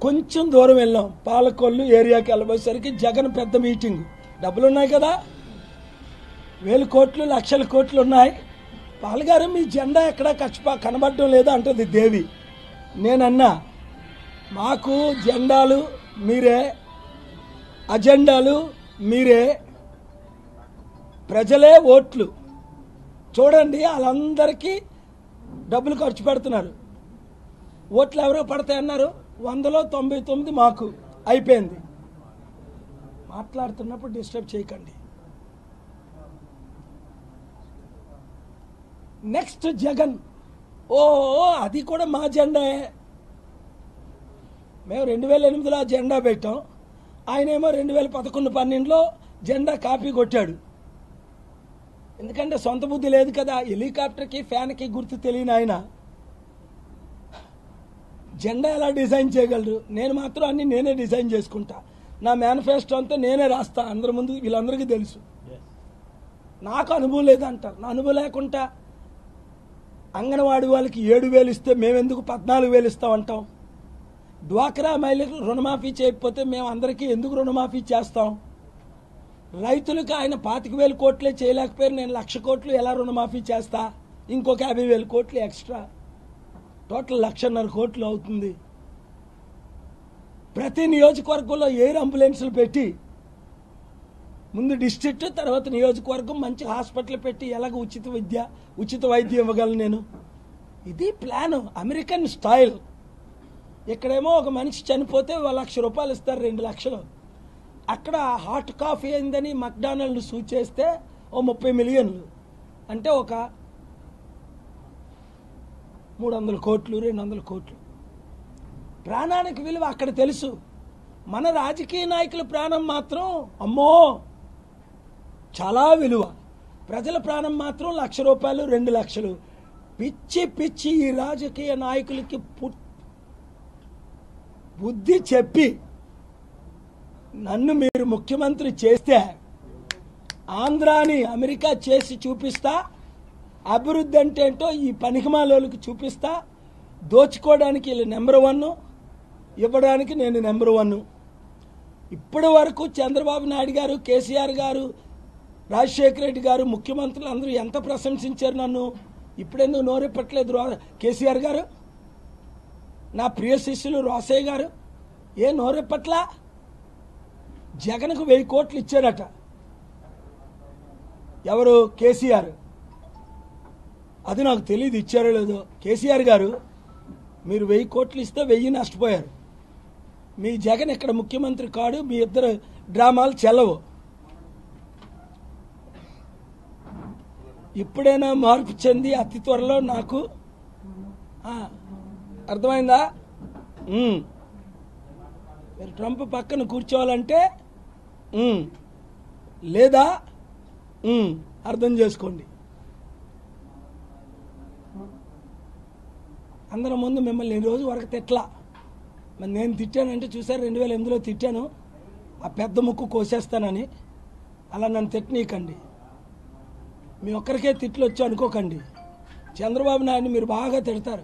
కొంచెం దూరం వెళ్ళాం పాలకొల్లు ఏరియాకి వెళ్ళబోయేసరికి జగన్ పెద్ద మీటింగ్ డబ్బులు ఉన్నాయి కదా వేలు కోట్లు లక్షల కోట్లు ఉన్నాయి పాలగారు మీ జెండా ఎక్కడ ఖర్చు కనబడడం లేదు అంటుంది దేవి నేనన్నా మాకు జెండాలు మీరే అజెండాలు మీరే ప్రజలే ఓట్లు చూడండి వాళ్ళందరికీ డబ్బులు ఖర్చు పెడుతున్నారు ఓట్లు ఎవరో పడతాయన్నారు వందలో తొంభై తొమ్మిది మాకు అయిపోయింది మాట్లాడుతున్నప్పుడు డిస్టర్బ్ చేయకండి నెక్స్ట్ జగన్ ఓ అది కూడా మా జెండాయే మేము రెండు వేల ఎనిమిదిలో ఆ జెండా పెట్టాం ఆయన ఏమో రెండు వేల పదకొండు పన్నెండులో జెండా కాపీ కొట్టాడు ఎందుకంటే సొంత బుద్ధి లేదు కదా హెలికాప్టర్కి ఫ్యాన్కి గుర్తు తెలియని ఆయన జెండా ఎలా డిజైన్ చేయగలరు నేను మాత్రం అన్ని నేనే డిజైన్ చేసుకుంటా నా మేనిఫెస్టో అంతా నేనే రాస్తా అందరి ముందు వీళ్ళందరికీ తెలుసు నాకు అనుభవం లేదంటారు నా అనుభవం లేకుండా అంగన్వాడి వాళ్ళకి ఏడు వేలు ఇస్తే మేమెందుకు పద్నాలుగు వేలు ఇస్తామంటాం డ్వాక్రా మహిళలకు రుణమాఫీ చేయకపోతే మేము అందరికీ ఎందుకు రుణమాఫీ చేస్తాం రైతులకు ఆయన పాతిక వేల కోట్లే చేయలేకపోయారు నేను లక్ష కోట్లు ఎలా రుణమాఫీ చేస్తా ఇంకొక యాభై వేల కోట్లు ఎక్స్ట్రా టోటల్ లక్షన్నర కోట్లు అవుతుంది ప్రతి నియోజకవర్గంలో ఎయిర్ అంబులెన్సులు పెట్టి ముందు డిస్ట్రిక్ట్ తర్వాత నియోజకవర్గం మంచి హాస్పిటల్ పెట్టి ఎలాగ ఉచిత విద్య ఉచిత వైద్యం ఇవ్వగలను నేను ఇది ప్లాన్ అమెరికన్ స్టైల్ ఇక్కడేమో ఒక మనిషి చనిపోతే ఒక లక్ష రూపాయలు ఇస్తారు రెండు లక్షలు అక్కడ హాట్ కాఫీ అయిందని మక్డానల్డ్ సూచేస్తే ఓ ముప్పై మిలియన్లు అంటే ఒక మూడు వందల కోట్లు రెండు వందల కోట్లు ప్రాణానికి విలువ అక్కడ తెలుసు మన రాజకీయ నాయకుల ప్రాణం మాత్రం అమ్మో చాలా విలువ ప్రజల ప్రాణం మాత్రం లక్ష రూపాయలు రెండు లక్షలు పిచ్చి పిచ్చి ఈ రాజకీయ నాయకులకి పు- బుద్ధి చెప్పి నన్ను మీరు ముఖ్యమంత్రి చేస్తే ఆంధ్రాని అమెరికా చేసి చూపిస్తా అభివృద్ధి అంటే ఏంటో ఈ పనికిమాలోకి చూపిస్తా దోచుకోవడానికి వీళ్ళు నెంబర్ వన్ ఇవ్వడానికి నేను నెంబర్ వన్ ఇప్పటి వరకు చంద్రబాబు నాయుడు గారు కేసీఆర్ గారు రాజశేఖర రెడ్డి గారు ముఖ్యమంత్రులు అందరూ ఎంత ప్రశంసించారు నన్ను ఇప్పుడెందుకు నోరెప్పట్లేదు రో కేసీఆర్ గారు నా ప్రియ శిష్యులు రోసయ్య గారు ఏ నోరెప్పట్లా జగన్కు వెయ్యి కోట్లు ఇచ్చారట ఎవరు కేసీఆర్ అది నాకు తెలియదు ఇచ్చారో లేదో కేసీఆర్ గారు మీరు వెయ్యి కోట్లు ఇస్తే వెయ్యి నష్టపోయారు మీ జగన్ ఇక్కడ ముఖ్యమంత్రి కాడు మీ ఇద్దరు డ్రామాలు చెల్లవు ఇప్పుడైనా మార్పు చెంది అతి త్వరలో నాకు ఆ, అర్థమైందా ఉమ్. మీరు ట్రంప్ పక్కన కూర్చోవాలంటే ఉమ్. లేదా ఉమ్, అర్థం చేసుకోండి అందరం ముందు మిమ్మల్ని ఈ రోజు వరకు తిట్లా మరి నేను తిట్టానంటే చూసారు రెండు వేల ఎనిమిదిలో తిట్టాను ఆ పెద్ద ముక్కు కోసేస్తానని అలా నన్ను తిట్టనీయకండి మీ ఒక్కరికే తిట్లు వచ్చి అనుకోకండి చంద్రబాబు నాయుడిని మీరు బాగా తిడతారు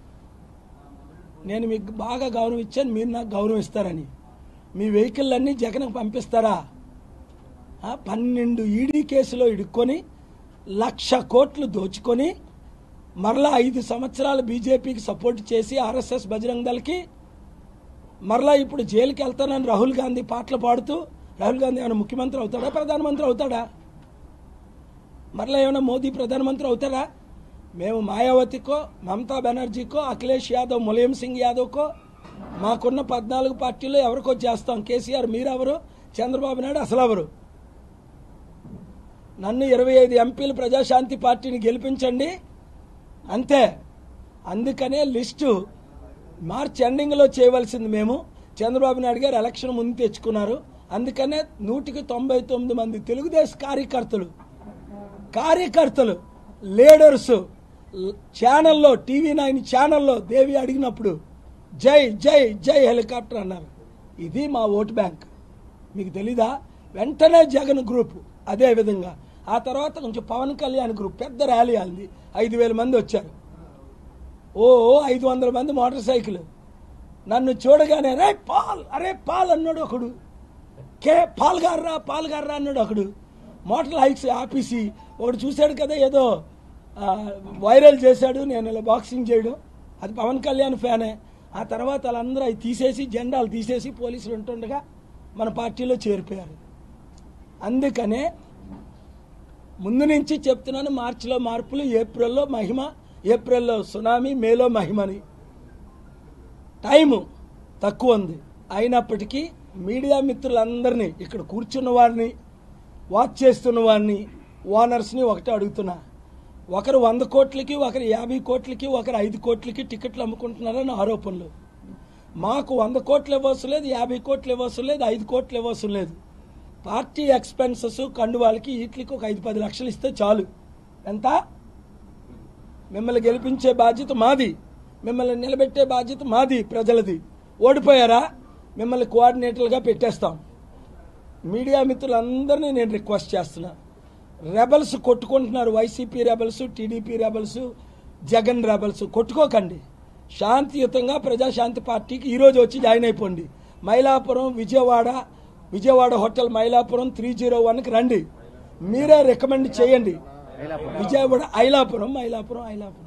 నేను మీకు బాగా గౌరవం ఇచ్చాను మీరు నాకు గౌరవం ఇస్తారని మీ వెహికల్ అన్నీ జగన్కి పంపిస్తారా ఆ, పన్నెండు ఈడీ కేసులో ఇడుక్కొని లక్ష కోట్లు దోచుకొని మరలా ఐదు సంవత్సరాలు బీజేపీకి సపోర్ట్ చేసి ఆర్ఎస్ఎస్ బజరంగ్ దళకి మరలా ఇప్పుడు జైలుకి వెళ్తానని రాహుల్ గాంధీ పాటలు పాడుతూ రాహుల్ గాంధీ ఏమైనా ముఖ్యమంత్రి అవుతాడా ప్రధానమంత్రి అవుతాడా మరలా ఏమైనా మోదీ ప్రధానమంత్రి అవుతారా మేము మాయావతికో మమతా బెనర్జీకో అఖిలేష్ యాదవ్ ములాయం సింగ్ యాదవ్కో మాకున్న పద్నాలుగు పార్టీలో ఎవరికో చేస్తాం కేసీఆర్ మీరెవరు చంద్రబాబు నాయుడు అసలు ఎవరు నన్ను ఇరవై ఐదు ఎంపీలు ప్రజాశాంతి పార్టీని గెలిపించండి అంతే అందుకనే లిస్టు మార్చ్ ఎండింగ్లో చేయవలసింది మేము చంద్రబాబు నాయుడు గారు ఎలక్షన్ ముందు తెచ్చుకున్నారు అందుకనే నూటికి తొంభై తొమ్మిది మంది తెలుగుదేశం కార్యకర్తలు కార్యకర్తలు లీడర్స్ ఛానల్లో టీవీ నైన్ ఛానల్లో దేవి అడిగినప్పుడు జై జై జై హెలికాప్టర్ అన్నారు ఇది మా ఓటు బ్యాంక్ మీకు తెలీదా వెంటనే జగన్ గ్రూప్ అదే విధంగా ఆ తర్వాత కొంచెం పవన్ కళ్యాణ్ గ్రూప్ పెద్ద ర్యాలీ అయింది ఐదు వేల మంది వచ్చారు ఓ ఐదు వందల మంది మోటార్ సైకిల్ నన్ను చూడగానే రే పాల్ అరే పాల్ అన్నాడు ఒకడు కే పాల్ గార్రా పాల్ గార్రా అన్నాడు ఒకడు మోటార్ హైక్స్ ఆపేసి ఒకడు చూశాడు కదా ఏదో ఆ, వైరల్ చేశాడు నేను ఇలా బాక్సింగ్ చేయడం అది పవన్ కళ్యాణ్ ఫ్యానే ఆ తర్వాత వాళ్ళందరూ అవి తీసేసి జెండాలు తీసేసి పోలీసులు ఉంటుండగా మన పార్టీలో చేరిపోయారు అందుకనే ముందు నుంచి చెప్తున్నాను మార్చిలో మార్పులు ఏప్రిల్లో మహిమ ఏప్రిల్లో సునామీ మేలో మహిమని టైము తక్కువ ఉంది అయినప్పటికీ మీడియా మిత్రులందరినీ ఇక్కడ కూర్చున్న వారిని వాచ్ చేస్తున్న వారిని ఓనర్స్ని ఒకటే అడుగుతున్నా ఒకరు వంద కోట్లకి ఒకరు యాభై కోట్లకి ఒకరు ఐదు కోట్లకి టికెట్లు అమ్ముకుంటున్నారని ఆరోపణలు మాకు వంద కోట్లు ఇవ్వవసరం లేదు యాభై కోట్లు ఇవ్వవసరం లేదు ఐదు కోట్లు ఇవ్వవసరం లేదు పార్టీ ఎక్స్పెన్సెస్ కండువాలకి వీటికి ఒక ఐదు పది లక్షలు ఇస్తే చాలు ఎంత మిమ్మల్ని గెలిపించే బాధ్యత మాది మిమ్మల్ని నిలబెట్టే బాధ్యత మాది ప్రజలది ఓడిపోయారా మిమ్మల్ని కోఆర్డినేటర్లుగా పెట్టేస్తాం మీడియా మిత్రులందరినీ నేను రిక్వెస్ట్ చేస్తున్నా రెబల్స్ కొట్టుకుంటున్నారు YCP rebels TDP rebels Jagan rebels కొట్టుకోకండి శాంతియుతంగా ప్రజాశాంతి పార్టీకి ఈరోజు వచ్చి జాయిన్ అయిపోండి Mylapuram Vijayawada Vijayawada hotel Mylapuram three zero వన్కి రండి మీరే రికమెండ్ చేయండి విజయవాడ ఐలాపురం మైలాపురం ఐలాపురం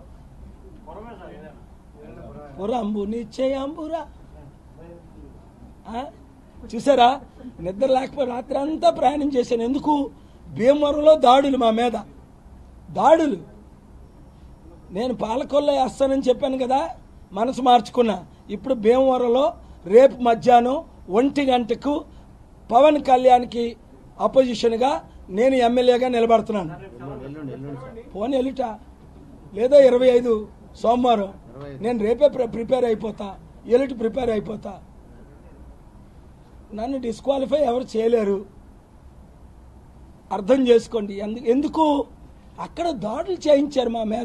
పురంబు నిశ్చయాంబురా ఆ? చూసారా నిద్ర లేకపోతే రాత్రి అంతా ప్రయాణం చేశాను ఎందుకు భీమవరంలో దాడులు మా మీద దాడులు నేను పాలకొల్లో వేస్తానని చెప్పాను కదా మనసు మార్చుకున్నా ఇప్పుడు భీమవరంలో రేపు మధ్యాహ్నం ఒంటి గంటకు పవన్ కళ్యాణ్కి అపోజిషన్గా నేను ఎమ్మెల్యేగా నిలబడుతున్నాను ఎల్లుండి ఎల్లుండి సార్ పోనీ ఎలుట లేదా ఇరవై ఐదు సోమవారం నేను రేపే ప్ర- ప్రిపేర్ అయిపోతా ఎలుటి ప్రిపేర్ అయిపోతా నన్ను డిస్క్వాలిఫై ఎవరు చేయలేరు అర్థం చేసుకోండి ఎందు- ఎందుకు అక్కడ దాడులు చేయించారు మా మీద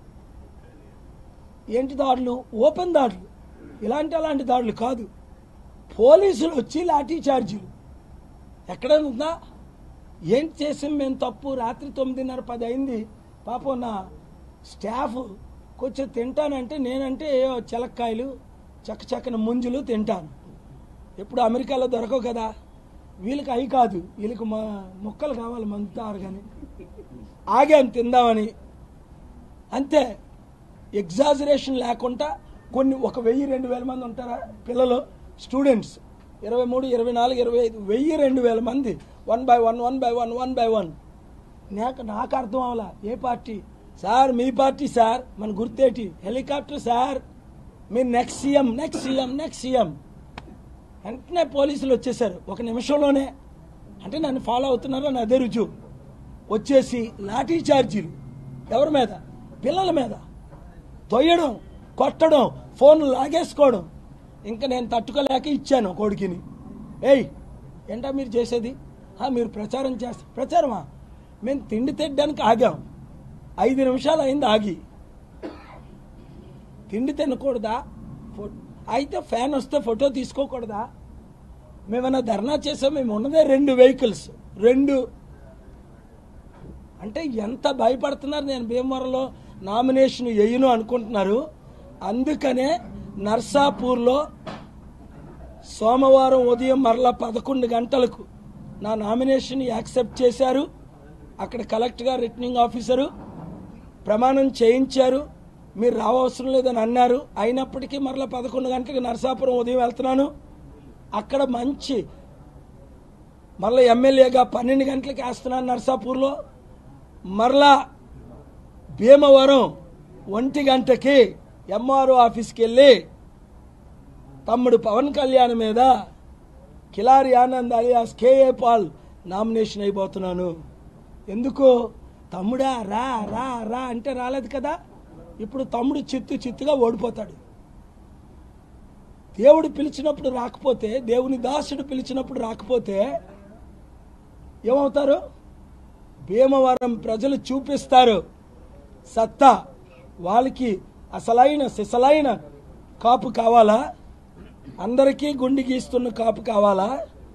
ఏంటి దాడులు ఓపెన్ దాడులు ఇలాంటి అలాంటి దాడులు కాదు పోలీసులు వచ్చి లాఠీ చార్జీలు ఎక్కడైనా ఉందా ఏంటి చేసాం మేము తప్పు రాత్రి తొమ్మిదిన్నర పది అయింది పాపం నా స్టాఫ్ కొంచెం తింటానంటే నేనంటే ఏవో చిలక్కాయలు చక్కచక్కన ముంజులు తింటాను ఎప్పుడు అమెరికాలో దొరకవు కదా వీళ్ళకి అవి కాదు వీళ్ళకి మా ముక్కలు కావాలి మంతారు కానీ ఆగాను తిందామని అంతే ఎగ్జాజరేషన్ లేకుండా కొన్ని ఒక వెయ్యి రెండు వేల మంది ఉంటారా పిల్లలు స్టూడెంట్స్ ఇరవై మూడు ఇరవై నాలుగు ఇరవై ఐదు వెయ్యి రెండు వేల మంది one by one one by one one by one నాకు నాకు అర్థం అవలా ఏ పార్టీ సార్ మీ పార్టీ సార్ మన గుర్తేటి హెలికాప్టర్ సార్ మీరు next CM next CM next CM వెంటనే పోలీసులు వచ్చేసారు ఒక నిమిషంలోనే అంటే నన్ను ఫాలో అవుతున్నారో నా అదే రుజువు వచ్చేసి లాఠీ చార్జీలు ఎవరి మీద పిల్లల మీద తొయ్యడం కొట్టడం ఫోన్లు లాగేసుకోవడం ఇంకా నేను తట్టుకోలేక ఇచ్చాను కొడుకుని ఏయ్ ఏంటా మీరు చేసేది "ఆ, మీరు ప్రచారం చేస్తారు ప్రచారమా మేము తిండి తినడానికి ఆగాం ఐదు నిమిషాలు అయింది ఆగి తిండి తినకూడదా ఫో- అయితే ఫ్యాన్ వస్తే ఫోటో తీసుకోకూడదా మేమన్నా ధర్నా చేసాం మేము ఉన్నదే రెండు వెహికల్స్ రెండు అంటే ఎంత భయపడుతున్నారు నేను భీమవరంలో నామినేషన్ వేయను అనుకుంటున్నారు అందుకనే నర్సాపూర్లో సోమవారం ఉదయం మరలా పదకొండు గంటలకు నా నామినేషన్ యాక్సెప్ట్ చేశారు అక్కడ కలెక్టర్ గారు రిటర్నింగ్ ఆఫీసరు ప్రమాణం చేయించారు మీరు రావవసరం లేదని అన్నారు అయినప్పటికీ మరలా పదకొండు గంటలకు నరసాపురం ఉదయం వెళ్తున్నాను అక్కడ మంచి మరలా ఎమ్మెల్యేగా పన్నెండు గంటలకి వేస్తున్నాను నర్సాపూర్లో మరలా భీమవరం ఒంటి గంటకి ఎంఆర్ఓ ఆఫీస్కి వెళ్ళి తమ్ముడు పవన్ కళ్యాణ్ మీద Kilari Anand alias KA Paul nomination అయిపోతున్నాను ఎందుకు తమ్ముడా రా రా రా అంటే రాలేదు కదా ఇప్పుడు తమ్ముడు చిత్తు చిత్తుగా ఓడిపోతాడు దేవుడు పిలిచినప్పుడు రాకపోతే దేవుని దాసుడు పిలిచినప్పుడు రాకపోతే ఏమవుతారు భీమవరం ప్రజలు చూపిస్తారు సత్తా వాళ్ళకి అసలైన సిసలైన కాపు కావాలా అందరికీ గుండి గీస్తున్న కాపు కావాలా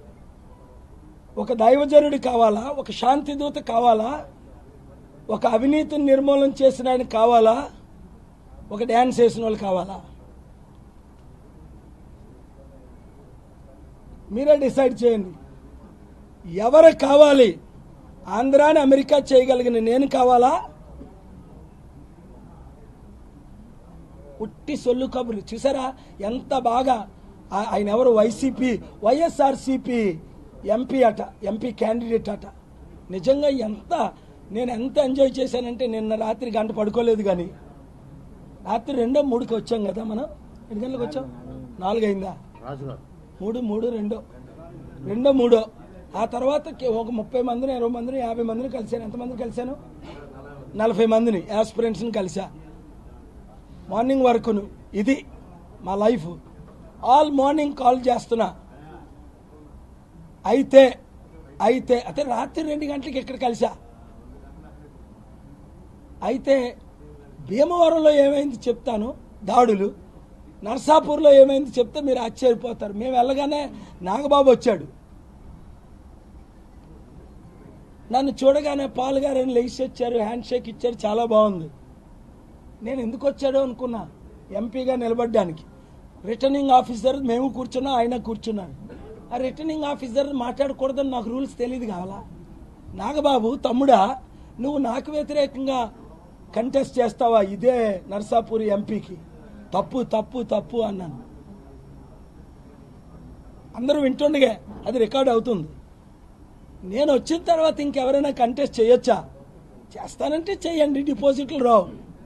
ఒక దైవజనుడు కావాలా ఒక శాంతి దూత కావాలా ఒక అవినీతిని నిర్మూలన చేసిన ఆయన కావాలా ఒక డ్యాన్స్ వేసిన వాళ్ళు కావాలా మీరే డిసైడ్ చేయండి ఎవరు కావాలి ఆంధ్రాని అమెరికా చేయగలిగిన నేను కావాలా ఉట్టి సొల్లు కబుర్లు చూసారా ఎంత బాగా ఆ- ఆయన ఎవరు వైసీపీ వైఎస్ఆర్సీపీ ఎంపీ అట ఎంపీ క్యాండిడేట్ అట నిజంగా ఎంత నేను ఎంత ఎంజాయ్ చేశానంటే నిన్న రాత్రి గంట పడుకోలేదు కానీ రాత్రి రెండో మూడుకి వచ్చాం కదా మనం ఎన్ని గంటలకు వచ్చాం నాలుగైందా రాజుగారు మూడు మూడు రెండో రెండో మూడో ఆ తర్వాత కి- ఒక ముప్పై మందిని ఇరవై మందిని యాభై మందిని కలిశాను ఎంతమందిని కలిశాను నలభై మందిని యాస్పిరెంట్స్ని కలిసా మార్నింగ్ వరకును ఇది మా లైఫ్ ఆల్ మార్నింగ్ కాల్ చేస్తున్నా అయితే అయితే అయితే రాత్రి రెండు గంటలకి ఇక్కడ కలిసా అయితే భీమవరంలో ఏమైంది చెప్తాను దాడులు నర్సాపూర్లో ఏమైంది చెప్తే మీరు ఆశ్చర్యపోతారు మేము వెళ్ళగానే నాగబాబు వచ్చాడు నన్ను చూడగానే పాల్ గారని లేచి వచ్చారు హ్యాండ్ షేక్ ఇచ్చారు చాలా బాగుంది నేను ఎందుకు వచ్చాడో అనుకున్నా ఎంపీగా నిలబడ్డానికి రిటర్నింగ్ ఆఫీసర్ మేము కూర్చున్నాం ఆయన కూర్చున్నాను ఆ రిటర్నింగ్ ఆఫీసర్ మాట్లాడకూడదని నాకు రూల్స్ తెలియదు కావాలా నాగబాబు తమ్ముడా నువ్వు నాకు వ్యతిరేకంగా కంటెస్ట్ చేస్తావా ఇదే నర్సాపూర్ ఎంపీకి తప్పు తప్పు తప్పు అన్నాను అందరూ వింటుండగా అది రికార్డ్ అవుతుంది నేను వచ్చిన తర్వాత ఇంకెవరైనా కంటెస్ట్ చేయొచ్చా చేస్తానంటే చేయండి డిపాజిట్లు రావు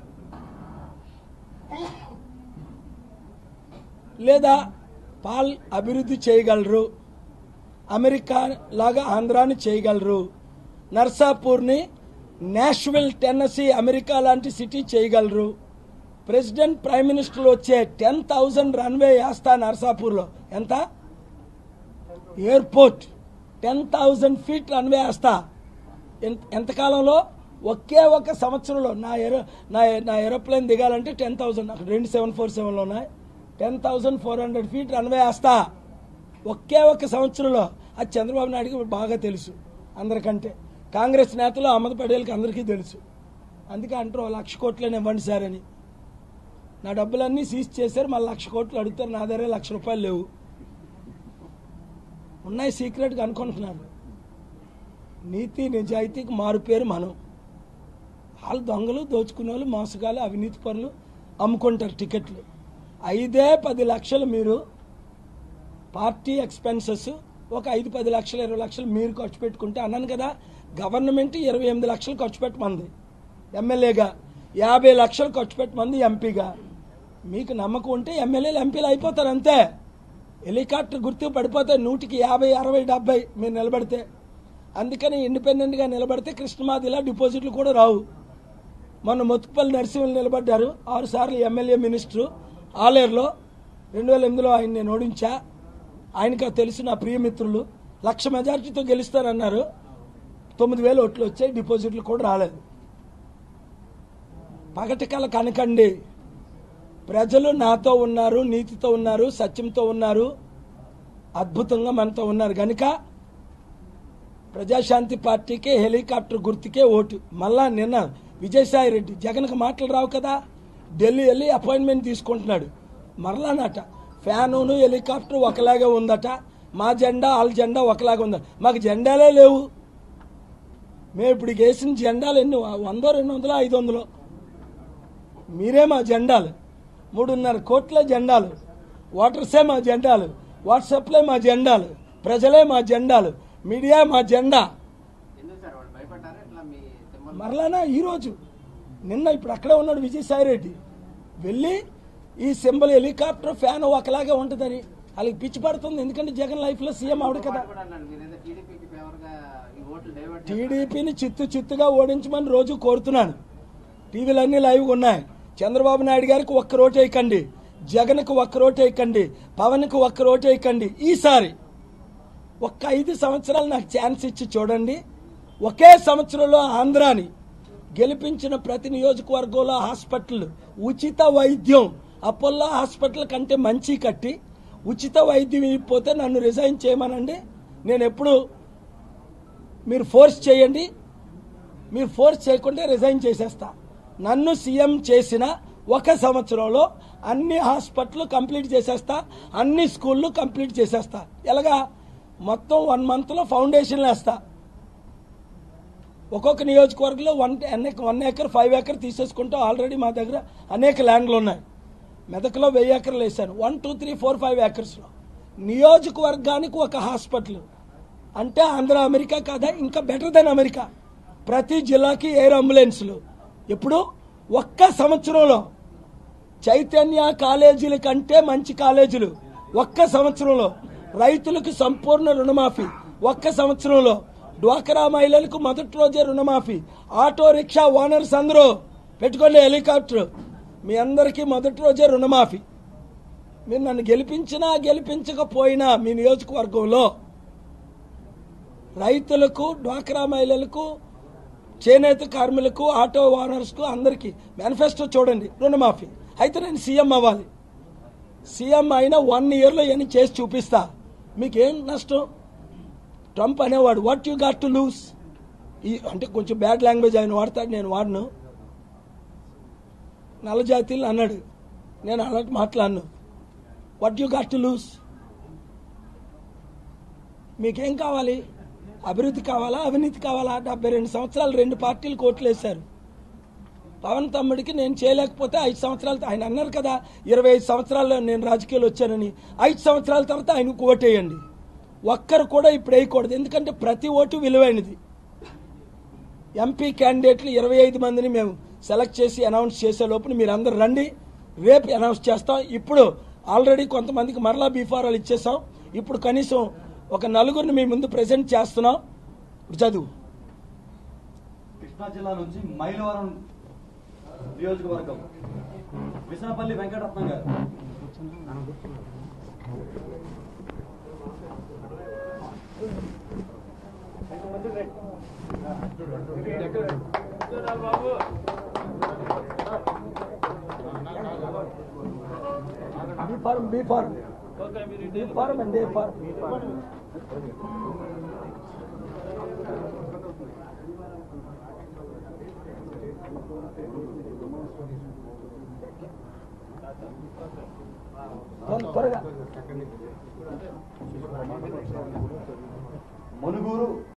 లేదా పాల్ అభివృద్ధి చేయగలరు అమెరికా లాగా ఆంధ్రాని చేయగలరు నర్సాపూర్ని నేషనల్ టెన్నసీ అమెరికా లాంటి సిటీ చేయగలరు ప్రెసిడెంట్ ప్రైమ్ మినిస్టర్ వచ్చే టెన్ థౌజండ్ రన్వే వేస్తా నర్సాపూర్లో ఎంత airport ten thousand feet runway వేస్తా ఎంత- ఎంతకాలంలో ఒకే ఒక సంవత్సరంలో నా ఏరో నా నా ఏరోప్లేన్ దిగాలంటే టెన్ థౌజండ్ అక్కడ రెండు సెవెన్ ఫోర్ సెవెన్లో ఉన్నాయి ten thousand four hundred feet runway వేస్తా ఒకే ఒక సంవత్సరంలో అది చంద్రబాబు నాయుడుకి బాగా తెలుసు అందరికంటే కాంగ్రెస్ నేతలు అహ్మద్ పటేల్కి అందరికీ తెలుసు అందుకే అంటారు "ఓ లక్ష కోట్లని ఇవ్వండి సార్ అని నా డబ్బులన్నీ సీజ్ చేశారు మళ్ళీ లక్ష కోట్లు అడుగుతారు నా దగ్గర లక్ష రూపాయలు లేవు ఉన్నాయి సీక్రెట్గా అనుకుంటున్నారు నీతి నిజాయితీకి మారు పేరు మనం వాళ్ళు దొంగలు దోచుకునే వాళ్ళు మోసగాలు అవినీతి పనులు అమ్ముకుంటారు టికెట్లు ఐదే పది లక్షలు మీరు పార్టీ ఎక్స్పెన్సెస్ ఒక ఐదు పది లక్షలు ఇరవై లక్షలు మీరు ఖర్చు పెట్టుకుంటే అన్నాను కదా గవర్నమెంట్ ఇరవై ఎనిమిది లక్షలు ఖర్చు పెట్టమంది ఎమ్మెల్యేగా యాభై లక్షలు ఖర్చు పెట్టమంది ఎంపీగా మీకు నమ్మకం ఉంటే ఎమ్మెల్యేలు ఎంపీలు అయిపోతారు అంతే హెలికాప్టర్ గుర్తు పడిపోతే నూటికి యాభై అరవై డెబ్బై మీరు నిలబడితే అందుకని ఇండిపెండెంట్గా నిలబడితే కృష్ణమాదిలా డిపాజిట్లు కూడా రావు మొన్న మొత్తుపల్లి నరసింహులు నిలబడ్డారు ఆరు సార్లు ఎమ్మెల్యే మినిస్టరు ఆలేరులో రెండు వేల ఎనిమిదిలో ఆయన నేను ఓడించా ఆయనకు తెలుసు నా ప్రియమిత్రులు లక్ష మెజారిటీతో గెలుస్తారన్నారు తొమ్మిది వేలు ఓట్లు వచ్చాయి డిపాజిట్లు కూడా రాలేదు పగటి కల కనకండి ప్రజలు నాతో ఉన్నారు నీతితో ఉన్నారు సత్యంతో ఉన్నారు అద్భుతంగా మనతో ఉన్నారు కనుక ప్రజాశాంతి పార్టీకే హెలికాప్టర్ గుర్తుకే ఓటు మళ్ళా నిన్న విజయసాయి రెడ్డి జగన్కి మాటలు రావు కదా ఢిల్లీ వెళ్ళి అపాయింట్మెంట్ తీసుకుంటున్నాడు మరలానట ఫ్యానును హెలికాప్టర్ ఒకలాగే ఉందట మా జెండా వాళ్ళ జెండా ఒకలాగా ఉందట మాకు జెండాలే లేవు మేము ఇప్పుడు వేసిన జెండాలు ఎన్ని వందో రెండు వందలు ఐదు వందలు మీరే మా జెండాలు మూడున్నర కోట్ల జెండాలు వాటర్సే మా జెండాలు వాట్సాప్లే మా జెండాలు ప్రజలే మా జెండాలు మీడియా మా జెండా ఎందుకు సార్ వాళ్ళు భయపడ్డారా ఇట్లా మీ సింబల్ మరలానా ఈరోజు నిన్న ఇప్పుడు అక్కడే ఉన్నాడు విజయసాయి రెడ్డి వెళ్ళి ఈ సింబల్ హెలికాప్టర్ ఫ్యాన్ ఒకలాగే ఉంటుందని వాళ్ళకి పిచ్చి పడుతుంది ఎందుకంటే జగన్ లైఫ్లో సీఎం అవడు కదా కూడా అన్నాడు మీరు ఏదో టీడీపీకి ఫేవర్ గా ఈ ఓట్లు డైవర్ట్ టీడీపీని చిత్తు చిత్తుగా ఓడించమని రోజు కోరుతున్నాను టీవీలన్నీ లైవ్గా ఉన్నాయి చంద్రబాబు నాయుడు గారికి ఒక్క రోటు వేయకండి జగన్కి ఒక్క రోటు వేయకండి పవన్కి ఒక్క రోటు వేయకండి ఈసారి ఒక్క ఐదు సంవత్సరాలు నాకు ఛాన్స్ ఇచ్చి చూడండి ఒకే సంవత్సరంలో ఆంధ్రాని గెలిపించిన ప్రతి నియోజకవర్గంలో హాస్పిటల్ ఉచిత వైద్యం అపోలో హాస్పిటల్ కంటే మంచి కట్టి ఉచిత వైద్యం ఇవ్వకపోతే నన్ను రిజైన్ చేయమనండి నేను ఎప్పుడు మీరు ఫోర్స్ చేయండి మీరు ఫోర్స్ చేయకుంటే రిజైన్ చేసేస్తా నన్ను సీఎం చేసిన ఒక సంవత్సరంలో అన్ని హాస్పిటల్ కంప్లీట్ చేసేస్తా అన్ని స్కూళ్ళు కంప్లీట్ చేసేస్తా ఎలాగా మొత్తం వన్ మంత్లో ఫౌండేషన్లు వేస్తా ఒక్కొక్క నియోజకవర్గంలో one one acre five acre తీసేసుకుంటాం ఆల్రెడీ మా దగ్గర అనేక ల్యాండ్లు ఉన్నాయి మెదక్లో వెయ్యి ఏకర్లు వేసాను one two three four five ఏకర్స్లో నియోజకవర్గానికి ఒక హాస్పిటల్ అంటే ఆంధ్ర అమెరికా కాదా ఇంకా బెటర్ దెన్ అమెరికా ప్రతి జిల్లాకి ఎయిర్ అంబులెన్స్లు ఇప్పుడు ఒక్క సంవత్సరంలో చైతన్య కాలేజీల కంటే మంచి కాలేజీలు ఒక్క సంవత్సరంలో రైతులకు సంపూర్ణ రుణమాఫీ ఒక్క సంవత్సరంలో డ్వాక్రా మహిళలకు మొదటి రోజే రుణమాఫీ ఆటో రిక్షా ఓనర్స్ అందరూ పెట్టుకోండి హెలికాప్టర్ మీ అందరికీ మొదటి రోజే రుణమాఫీ మీరు నన్ను గెలిపించినా గెలిపించకపోయినా మీ నియోజకవర్గంలో రైతులకు డ్వాక్రా మహిళలకు చేనేత కార్మికులకు ఆటో ఓనర్స్కు అందరికీ మేనిఫెస్టో చూడండి రుణమాఫీ అయితే నేను సీఎం అవ్వాలి సీఎం అయినా వన్ ఇయర్లో ఇవన్నీ చేసి చూపిస్తా మీకేం నష్టం ట్రంప్ అనేవాడు what you got to lose ఈ అంటే కొంచెం బ్యాడ్ లాంగ్వేజ్ ఆయన వాడతాడు నేను వాడను నల్ల జాతీయులు అన్నాడు నేను అలాంటి మాట్లాడను what you got to lose మీకేం కావాలి అభివృద్ధి కావాలా అవినీతి కావాలా డెబ్బై రెండు సంవత్సరాలు రెండు పార్టీలు కోట్లు వేశారు పవన్ తమ్ముడికి నేను చేయలేకపోతే ఐదు సంవత్సరాలు ఆయన అన్నారు కదా ఇరవై ఐదు సంవత్సరాల్లో నేను రాజకీయాలు వచ్చానని ఐదు సంవత్సరాల తర్వాత ఆయనకు ఓటేయండి ఒక్కరు కూడా ఇప్పుడు వేయకూడదు ఎందుకంటే ప్రతి ఓటు విలువైనది ఎంపీ క్యాండిడేట్లు ఇరవై ఐదు మందిని మేము సెలెక్ట్ చేసి అనౌన్స్ చేసే లోపల మీరు అందరు రండి రేపు అనౌన్స్ చేస్తాం ఇప్పుడు ఆల్రెడీ కొంతమందికి మరలా బీఫారాలు ఇచ్చేసాం ఇప్పుడు కనీసం ఒక నలుగురిని మీ ముందు ప్రజెంట్ చేస్తున్నాం ఇప్పుడు చదువు కృష్ణా జిల్లా నుంచి మైలవరం నియోజకవర్గం Visanapalli Venkataratnam garu B form B form B form అండి ఏ ఫారం త్వరగా మనుగూరు